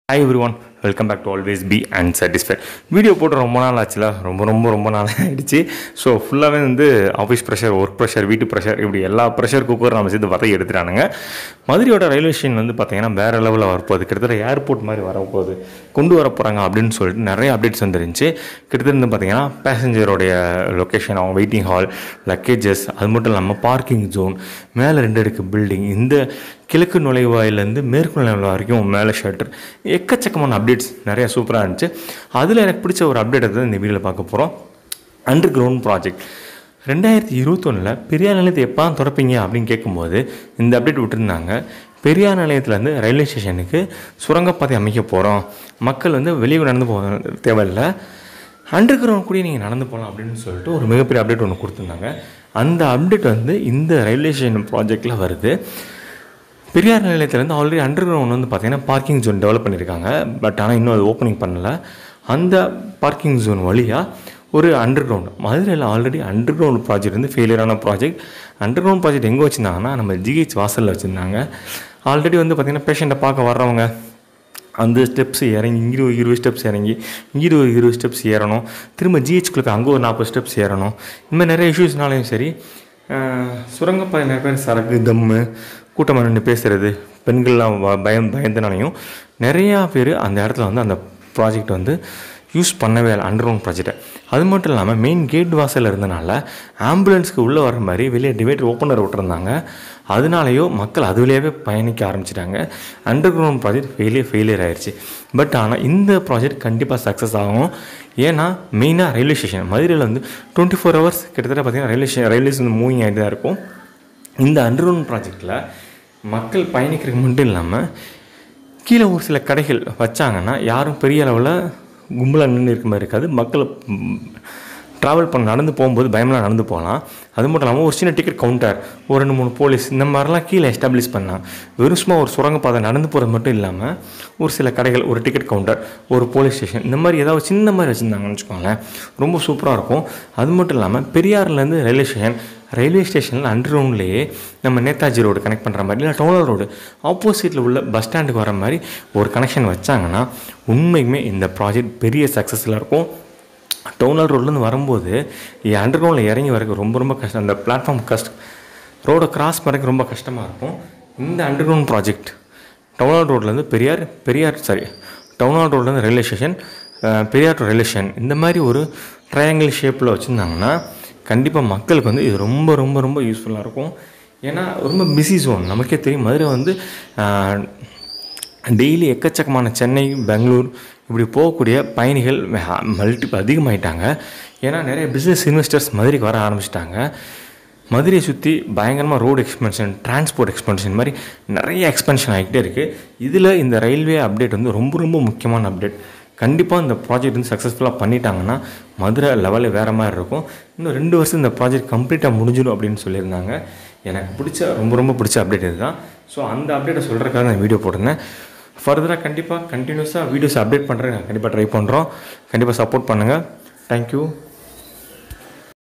hi everyone welcome back to always be and satisfied video போட்டு ரொம்ப நாள் ஆச்சுல ரொம்ப ரொம்ப ரொம்ப நாள் ஆயிடுச்சு ஸோ ஃபுல்லாகவே வந்து ஆஃபீஸ் ப்ரெஷர் ஒர்க் ப்ரெஷர் வீட்டு ப்ரெஷர் இப்படி எல்லா ப்ரெஷர் குக்கர் நம்ம சேர்த்து வதை எடுத்துட்டானுங்க மதுரையோட ரயில்வே ஸ்டேஷன் வந்து பார்த்தீங்கன்னா வேறு லெவலில் வரப்போகுது கிட்டத்தட்ட ஏர்போர்ட் மாதிரி வரப்போகுது கொண்டு வர போகிறாங்க அப்படின்னு சொல்லிட்டு நிறைய அப்டேட்ஸ் வந்துருந்துச்சு கிட்டத்தட்ட வந்து பார்த்தீங்கன்னா பேசஞ்சரோடைய லொக்கேஷன் அவங்க வெயிட்டிங் ஹால் லக்கேஜஸ் அது மட்டும் இல்லாமல் பார்க்கிங் ஜோன் மேலே ரெண்டு அடுக்கு பில்டிங் இந்த கிழக்கு நுழைவாயிலேருந்து மேற்கு நுழைவாயில் வரைக்கும் மேலே ஷட்டர் எக்கச்சக்கமான அப்டேட்ஸ் நிறைய சூப்பராக இருந்துச்சு அதில் எனக்கு பிடிச்ச ஒரு அப்டேட் தான் இந்த வீடியோவில் பார்க்க போகிறோம் அண்டர் கிரவுண்ட் ப்ராஜெக்ட் ரெண்டாயிரத்தி இருபத்தொன்னில் பெரியார் நிலையத்தை எப்போ திறப்பீங்க அப்படின்னு கேட்கும்போது இந்த அப்டேட் விட்டுருந்தாங்க பெரியார் நிலையத்துலேருந்து ரயில்வே ஸ்டேஷனுக்கு சுரங்கப்பாதை அமைக்க போகிறோம் மக்கள் வந்து வெளியே நடந்து போக தேவையில்லை அண்டர் கிரவுண்ட் கூட நீங்கள் நடந்து போகலாம் அப்படின்னு சொல்லிட்டு ஒரு மிகப்பெரிய அப்டேட் ஒன்று கொடுத்துருந்தாங்க அந்த அப்டேட் வந்து இந்த ரயில்வே ஸ்டேஷன் ப்ராஜெக்டில் வருது பெரியார் நிலையத்துலேருந்து ஆல்ரெடி அண்டர் கிரவுண்ட் வந்து பார்த்தீங்கன்னா பார்க்கிங் ஜோன் டெவலப் பண்ணியிருக்காங்க பட் ஆனால் இன்னும் அது ஓப்பனிங் பண்ணல அந்த பார்க்கிங் ஜோன் வழியாக ஒரு அண்டர் கிரவுண்ட் மதுரையில் ஆல்ரெடி அண்டர் கிரவுண்ட் ப்ராஜெக்ட் வந்து ஃபெயிலியரான ப்ராஜெக்ட் அண்டர் கிரவுண்ட் ப்ராஜெக்ட் எங்கே வச்சுருந்தாங்கன்னா நம்ம ஜிஹெச் வாசலில் வச்சுருந்தாங்க ஆல்ரெடி வந்து பார்த்திங்கன்னா பேஷண்ட்டை பார்க்க வர்றவங்க அந்த ஸ்டெப்ஸ் இறங்கி இங்கே ஒரு இருபது ஸ்டெப்ஸ் இறங்கி இங்கே ஒரு இருபது ஸ்டெப்ஸ் ஏறணும் திரும்ப ஜிஹெச்குள்ளே போய் அங்கே ஒரு நாற்பது ஸ்டெப்ஸ் ஏறணும் இந்த மாதிரி நிறைய இஷ்யூஸ்னாலையும் சரி சுரங்கப்பாதை நிறைய பேர் சரக்கு தம்மு கூட்டமாக நின்று பேசுகிறது பெண்கள்லாம் வ- பயம் பயந்தனாலையும் நிறையா பேர் அந்த இடத்துல வந்து அந்த ப்ராஜெக்ட் வந்து யூஸ் பண்ணவே இல்லை அண்டர் கிரவுண்ட் ப்ராஜெக்டை அது மட்டும் இல்லாமல் மெயின் கேட் வாசல் இருந்தனால ஆம்புலன்ஸ்க்கு உள்ளே வர மாதிரி வெளியே டிவைடர் ஓப்பனர் விட்டுருந்தாங்க அதனாலேயோ மக்கள் அது வழியாகவே பயணிக்க ஆரம்பிச்சிட்டாங்க underground project failure failure ஆயிடுச்சு பட் ஆனால் இந்த ப்ராஜெக்ட் கண்டிப்பாக சக்ஸஸ் ஆகும் ஏன்னா மெயினாக ரயில்வே ஸ்டேஷன் மதுரையில் வந்து டுவெண்ட்டி ஃபோர் ஹவர்ஸ் கிட்டத்தட்ட பார்த்தீங்கன்னா ரயில்வே ஸ்டேஷன் ரயில்வேஸ் வந்து மூவிங் ஆகிட்டு தான் இருக்கும் இந்த அண்டர் கிரவுண்ட் ப்ராஜெக்டில் மக்கள் பயணிக்கிறதுக்கு மட்டும் இல்லாமல் கீழே ஒரு சில கடைகள் வச்சாங்கன்னா யாரும் பெரிய அளவில் கும்பலாக நின்று இருக்க மாதிரி இருக்காது மக்கள் ட்ராவல் பண்ண நடந்து போகும்போது பயமெல்லாம் நடந்து போகலாம் அது மட்டும் இல்லாமல் ஒரு சின்ன டிக்கெட் கவுண்டர் ஒரு ரெண்டு மூணு போலீஸ் இந்த மாதிரிலாம் கீழே எஸ்டாப்ளிஷ் பண்ணலாம் வெறும் சும்மா ஒரு சுரங்கப்பாதை நடந்து போகிறது மட்டும் இல்லாமல் ஒரு சில கடைகள் ஒரு டிக்கெட் கவுண்டர் ஒரு போலீஸ் ஸ்டேஷன் இந்த மாதிரி ஏதாவது சின்ன மாதிரி வச்சுருந்தாங்கன்னு வச்சுக்கோங்களேன் ரொம்ப சூப்பராக இருக்கும் அது மட்டும் இல்லாமல் பெரியார்லேருந்து ரயில்வே ஸ்டேஷன் ரயில்வே ஸ்டேஷனில் அண்டர் கிரவுண்ட்லேயே நம்ம நேதாஜி ரோடு கனெக்ட் பண்ணுற மாதிரி இல்லை டவுனர் ரோடு ஆப்போசிட்டில் உள்ள பஸ் ஸ்டாண்டுக்கு வர மாதிரி ஒரு கனெக்ஷன் வச்சாங்கன்னா உண்மைக்குமே இந்த ப்ராஜெக்ட் பெரிய சக்ஸஸில் இருக்கும் டவுனர் ரோட்லேருந்து வரும்போது அண்டர் கிரவுண்டில் இறங்கி வரக்கு ரொம்ப ரொம்ப கஷ்டம் அந்த பிளாட்ஃபார்ம் கஷ்ட ரோடை கிராஸ் பண்ணுறதுக்கு ரொம்ப கஷ்டமாக இருக்கும் இந்த அண்டர் கிரவுண்ட் ப்ராஜெக்ட் டவுனர் ரோட்லேருந்து பெரியார் பெரியார் சாரி டவுனர் ரோட்லேருந்து railway station Periyar to railway station இந்த மாதிரி ஒரு ட்ரையாங்கிள் ஷேப்பில் வச்சுருந்தாங்கன்னா கண்டிப்பாக மக்களுக்கு வந்து இது ரொம்ப ரொம்ப ரொம்ப யூஸ்ஃபுல்லாக இருக்கும் ஏன்னா ரொம்ப பிஸி ஜோன் நமக்கே தெரியும் மதுரை வந்து டெய்லி எக்கச்சக்கமான சென்னை பெங்களூர் இப்படி போகக்கூடிய பயணிகள் மல்டிபிள் அதிகமாயிட்டாங்க ஏன்னா நிறைய பிஸ்னஸ் இன்வெஸ்டர்ஸ் மதுரைக்கு வர ஆரம்பிச்சிட்டாங்க மதுரையை சுற்றி பயங்கரமாக ரோடு எக்ஸ்பென்ஷன் டிரான்ஸ்போர்ட் எக்ஸ்பென்ஷன் மாதிரி நிறைய எக்ஸ்பென்ஷன் ஆகிக்கிட்டே இருக்குது இதில் இந்த ரயில்வே அப்டேட் வந்து ரொம்ப ரொம்ப முக்கியமான அப்டேட் கண்டிப்பாக இந்த ப்ராஜெக்ட் வந்து சக்ஸஸ்ஃபுல்லாக பண்ணிட்டாங்கன்னா மதுரை லெவலில் வேறு மாதிரி இருக்கும் இன்னும் ரெண்டு வருஷம் இந்த ப்ராஜெக்ட் கம்ப்ளீட்டாக முடிஞ்சிடும் அப்படின்னு சொல்லியிருந்தாங்க எனக்கு பிடிச்ச ரொம்ப ரொம்ப பிடிச்ச அப்டேட் இதுதான் ஸோ அந்த அப்டேட்டை சொல்கிறதுக்காக நான் வீடியோ போட்டிருந்தேன் ஃபர்தராக கண்டிப்பாக கண்டினியூஸாக வீடியோஸ் அப்டேட் பண்ணுறேன் கண்டிப்பாக ட்ரை பண்ணுறோம் கண்டிப்பாக சப்போர்ட் பண்ணுங்கள் தேங்க்யூ